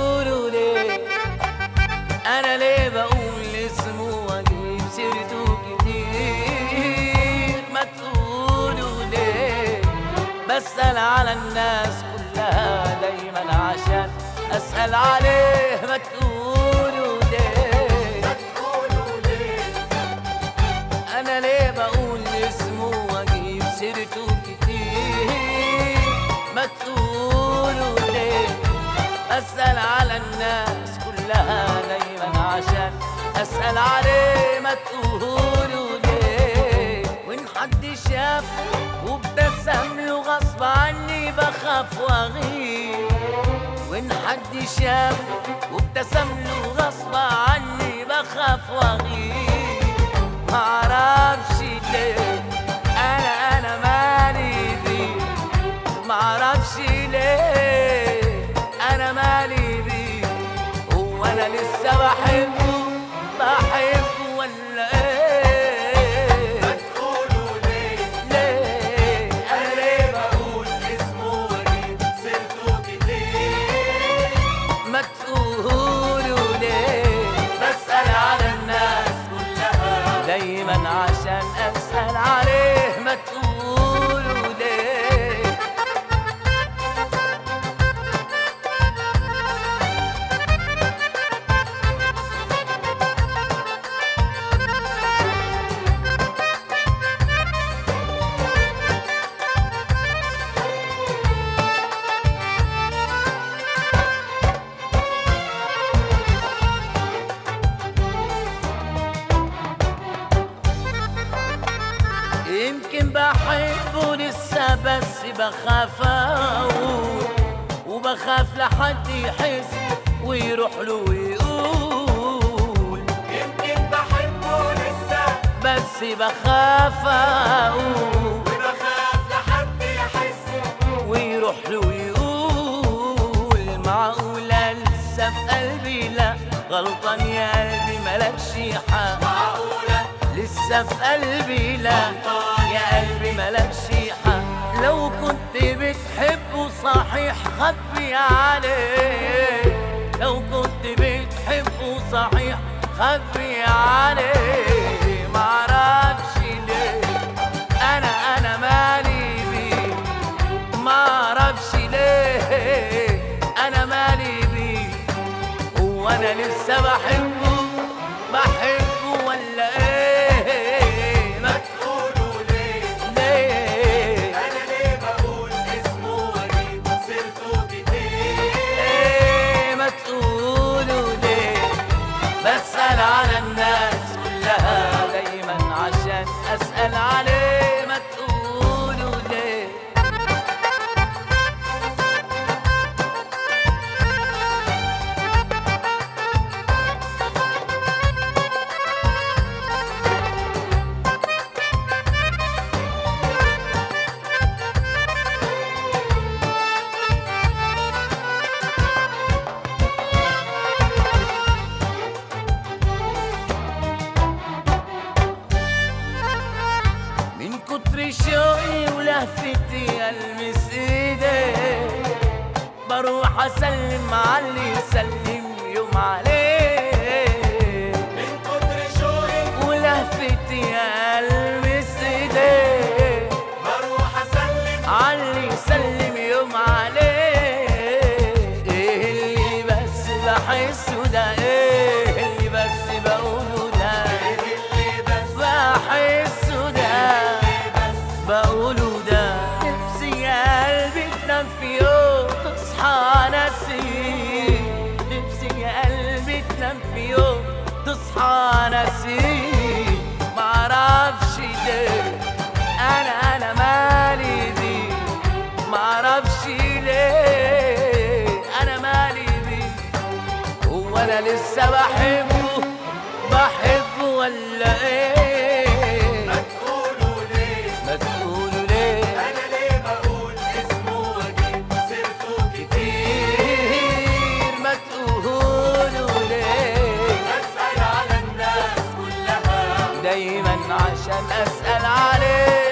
تقولوا ليه انا ليه بقول اسمه واجيب سيرته كتير ما تقولوا ليه بسأل على الناس كلها دايما عشان اسأل عليه ما تقولوا ليه انا ليه بقول اسمه واجيب سيرته كتير ما تقولوا ليه اسال على الناس كلها دايما عشان اسال عليه ما تقولوا ليه وان حد شاف وابتسم له غصب عني بخاف واغير وان حد شاف وابتسم له غصب عني بخاف واغير معرفش ليه انا انا مالي بيه معرفش ليه انا مالي بيه هو انا لسه بحبه بحبه ولا ايه تقولوا ليه ليه انا ليه بقول اسمه واجيب سيرته كتير ما تقولوا ليه بسأل على الناس كلها دايما عشان اسال عليه ما تقولوا ليه يمكن بحبه لسه بس بخاف اقول وبخاف لحد يحس ويروح له ويقول يمكن بحبه لسه بس بخاف اقول وبخاف لحد يحس ويروح له ويقول معقولة لسه في قلبي لا غلطان يا قلبي ملكش حق معقولة لسه في قلبي لا يا قلبي ملكش حق لو كنت بتحبه صحيح خبي عليه لو كنت بتحبه صحيح خبي عليه معرفش ليه انا انا مالي بيه معرفش ليه انا مالي بيه هو انا لسه بحبه بحبه ولا ايه ما تقولوا ليه ليه انا ليه بقول اسمه واجيب سيرته كتير ايه ما تقولوا ليه بسأل على الناس كلها دايما عشان اسأل عليه ما تقولوا ليه من كتر شوقي ولهفتي المس ايديك بروح اسلم على اللي يسلم يوم عليه من كتر شوقي ولهفتي المس ايديك بروح اسلم على اللي يسلم يوم عليه ايه اللي بس بحسه ده ايه اللي بس بقوله ده اللي بس بحسه ده بقوله ده نفسي يا قلبي تنام في يوم تصحى نسيم نفسي يا قلبي تنام في يوم تصحى نسيم معرفش ليه انا انا مالي بيه معرفش ليه انا مالي بيه هو انا لسه بحبه بحبه ولا ايه ما تقولوا ليه ما تقولوا ليه انا ليه بقول اسمه واجيب سيرته كتير كتير ما تقولوا ليه اسال على الناس كلها دايما عشان اسال عليه